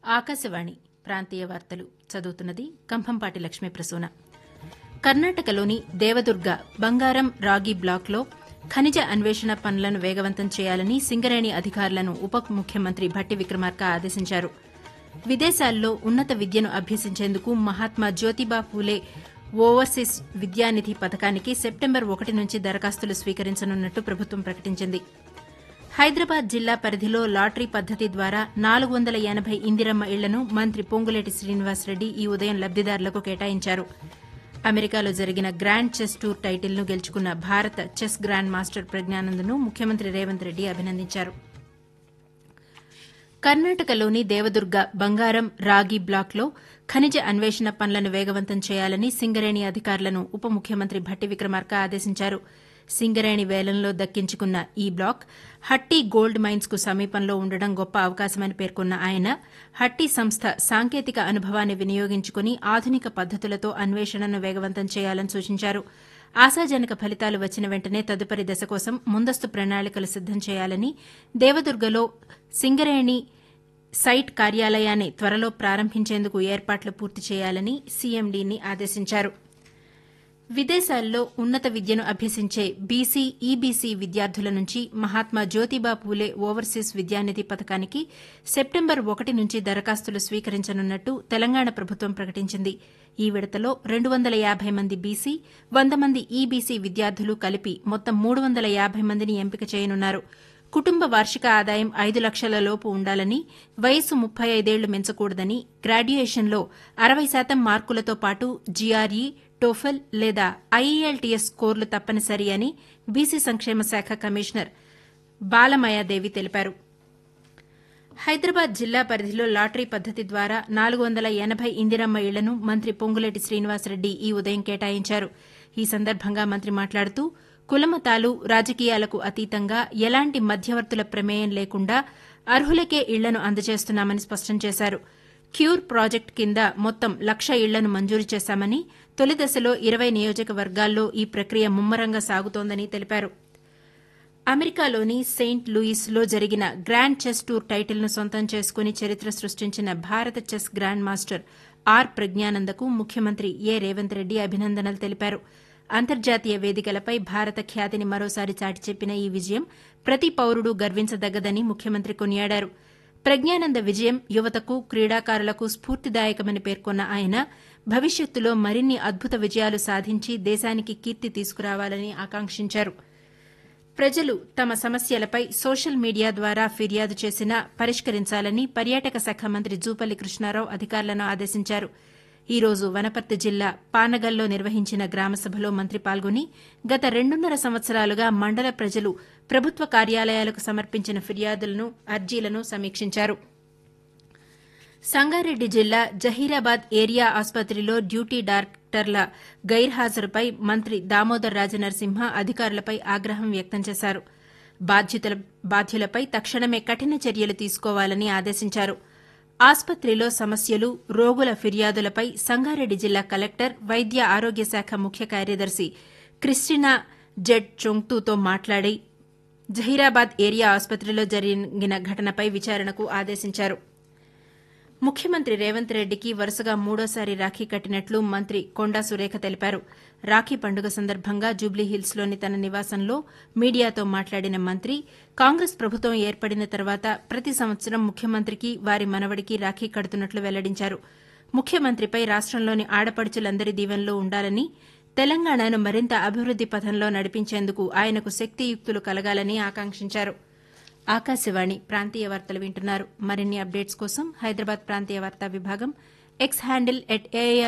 ఆకాశవాణి ప్రాంతీయ వార్తలు చదువుతున్నది కంభంపాటి లక్ష్మీ ప్రసూన కర్ణాటకలోని దేవదుర్గ బంగారం రాగి బ్లాక్లో ఖనిజ అన్వేషణ పనులను వేగవంతం చేయాలని సింగరేణి అధికారులను ఉప ముఖ్యమంత్రి భట్టి విక్రమార్క ఆదేశించారు విదేశాల్లో ఉన్నత విద్యను అభ్యసించేందుకు మహాత్మా జ్యోతిబా ఫూలే ఓవర్సీస్ విద్యానిధి పథకానికి సెప్టెంబర్ ఒకటి నుంచి దరఖాస్తులు స్వీకరించనున్నట్టు ప్రభుత్వం ప్రకటించింది హైదరాబాద్ జిల్లా పరిధిలో లాటరీ పద్దతి ద్వారా నాలుగు వందల ఎనబై ఇందిరమ్మ ఇళ్లను మంత్రి పొంగులేటి శ్రీనివాసరెడ్డి ఈ ఉదయం లబ్దిదారులకు కేటాయించారు అమెరికాలో జరిగిన గ్రాండ్ చెస్ టూర్ టైటిల్ను గెలుచుకున్న భారత చెస్ గ్రాండ్ మాస్టర్ ప్రజ్ఞానందను ముఖ్యమంత్రి రేవంత్ రెడ్డి అభినందించారు కర్ణాటకలోని దేవదుర్గ బంగారం రాగి బ్లాక్లో ఖనిజ అన్వేషణ పనులను వేగవంతం చేయాలని సింగరేణి అధికారులను ఉప ముఖ్యమంత్రి భట్టి విక్రమార్క ఆదేశించారు సింగరేణి వేలంలో దక్కించుకున్న ఈ బ్లాక్ హట్టి గోల్డ్ మైన్స్ కు సమీపంలో ఉండడం గొప్ప అవకాశమని పేర్కొన్న ఆయన హట్టి సంస్థ సాంకేతిక అనుభవాన్ని వినియోగించుకుని ఆధునిక పద్దతులతో అన్వేషణను వేగవంతం చేయాలని సూచించారు ఆశాజనక ఫలితాలు వచ్చిన వెంటనే తదుపరి దశ కోసం ముందస్తు ప్రణాళికలు సిద్దం చేయాలని దేవదుర్గలో సింగరేణి సైట్ కార్యాలయాన్ని త్వరలో ప్రారంభించేందుకు ఏర్పాట్లు పూర్తి చేయాలని సీఎండీని ఆదేశించారు విదేశాల్లో ఉన్నత విద్యను అభ్యసించే బీసీ ఈబీసీ విద్యార్థుల నుంచి మహాత్మా జ్యోతిబా పూలే ఓవర్సీస్ విద్యానిధి పథకానికి సెప్టెంబర్ ఒకటి నుంచి దరఖాస్తులు స్వీకరించనున్నట్టు తెలంగాణ ప్రభుత్వం ప్రకటించింది ఈ విడతలో రెండు వందల యాబై మంది బీసీ వంద మంది ఈబీసీ విద్యార్థులు కలిపి మొత్తం మూడు వందల యాబై మందిని ఎంపిక చేయనున్నారు కుటుంబ వార్షిక ఆదాయం ఐదు లక్షల లోపు ఉండాలని వయసు ముప్పై ఐదేళ్లు మించకూడదని గ్రాడ్యుయేషన్లో అరవై శాతం మార్కులతో పాటు జీఆర్ఈ టోఫెల్ లేదా ఐఈఎల్టీఎస్ స్కోర్లు తప్పనిసరి అని బీసీ సంక్షేమ శాఖ కమిషనర్ బాలమయాదేవి తెలిపారు హైదరాబాద్ జిల్లా పరిధిలో లాటరీ పద్దతి ద్వారా నాలుగు వందల ఎనబై ఇందిరమ్మ ఇళ్లను మంత్రి పొంగులేటి శ్రీనివాసరెడ్డి ఈ ఉదయం కేటాయించారు ఈ సందర్భంగా మంత్రి మాట్లాడుతూ కులమతాలు రాజకీయాలకు అతీతంగా ఎలాంటి మధ్యవర్తుల ప్రమేయం లేకుండా అర్హులకే ఇళ్లను అందజేస్తున్నామని స్పష్టం చేశారు క్యూర్ ప్రాజెక్టు కింద మొత్తం లక్ష ఇళ్లను మంజూరు చేశామని తొలి దశలో ఇరవై నియోజకవర్గాల్లో ఈ ప్రక్రియ ముమ్మరంగా సాగుతోందని తెలిపారు అమెరికాలోని సెయింట్ లూయిస్లో జరిగిన గ్రాండ్ చెస్ టూర్ టైటిల్ను సొంతం చేసుకుని చరిత్ర సృష్టించిన భారత చెస్ గ్రాండ్ మాస్టర్ ఆర్ ప్రజ్ఞానందకు ముఖ్యమంత్రి ఏ రేవంత్ రెడ్డి అభినందనలు తెలిపారు అంతర్జాతీయ వేదికలపై భారత ఖ్యాతిని మరోసారి చాటి చెప్పిన ఈ విజయం ప్రతి పౌరుడు గర్వించదగ్గదని ముఖ్యమంత్రి కొనియాడారు ప్రజ్ఞానంద విజయం యువతకు క్రీడాకారులకు స్ఫూర్తిదాయకమని పేర్కొన్న ఆయన భవిష్యత్తులో మరిన్ని అద్భుత విజయాలు సాధించి దేశానికి కీర్తి తీసుకురావాలని ఆకాంక్షించారు ప్రజలు తమ సమస్యలపై సోషల్ మీడియా ద్వారా ఫిర్యాదు చేసినా పరిష్కరించాలని పర్యాటక శాఖ మంత్రి జూపల్లి కృష్ణారావు అధికారులను ఆదేశించారు ఈ రోజు వనపర్తి జిల్లా పానగల్లో నిర్వహించిన గ్రామసభలో మంత్రి పాల్గొని గత రెండున్నర సంవత్సరాలుగా మండల ప్రజలు ప్రభుత్వ కార్యాలయాలకు సమర్పించిన ఫిర్యాదులను అర్జీలను సమీక్షించారు సంగారెడ్డి జిల్లా జహీరాబాద్ ఏరియా ఆసుపత్రిలో డ్యూటీ డాక్టర్ల గైర్హాజరుపై మంత్రి దామోదర్ రాజనరసింహ అధికారులపై ఆగ్రహం వ్యక్తం చేశారు బాధ్యులపై తక్షణమే కఠిన చర్యలు తీసుకోవాలని ఆదేశించారు ఆసుపత్రిలో సమస్యలు రోగుల ఫిర్యాదులపై సంగారెడ్డి జిల్లా కలెక్టర్ వైద్య ఆరోగ్య శాఖ ముఖ్య కార్యదర్శి క్రిస్టినా జెడ్ చొంగ్తూతో మాట్లాడి జహీరాబాద్ ఏరియా ఆసుపత్రిలో జరిగిన ఘటనపై విచారణకు ఆదేశించారు ముఖ్యమంత్రి రేవంత్ రెడ్డికి వరుసగా మూడోసారి రాఖీ కట్టినట్లు మంత్రి కొండా సురేఖ తెలిపారు రాఖీ పండుగ సందర్భంగా జూబ్లీహిల్స్లోని తన నివాసంలో మీడియాతో మాట్లాడిన మంత్రి కాంగ్రెస్ ప్రభుత్వం ఏర్పడిన తర్వాత ప్రతి సంవత్సరం ముఖ్యమంత్రికి వారి మనవడికి రాఖీ కడుతున్నట్లు వెల్లడించారు ముఖ్యమంత్రిపై రాష్టంలోని ఆడపడుచులందరి దీవెనలో ఉండాలని తెలంగాణను మరింత అభివృద్ది పథంలో నడిపించేందుకు ఆయనకు శక్తియుక్తులు కలగాలని ఆకాంక్షించారు ఆకాశవాణి ప్రాంతీయ వార్తలు వింటున్నారు మరిన్ని అప్డేట్స్ కోసం హైదరాబాద్ ప్రాంతీయ వార్తా విభాగం ఎక్స్ హ్యాండిల్ ఎట్ ఏఐఆర్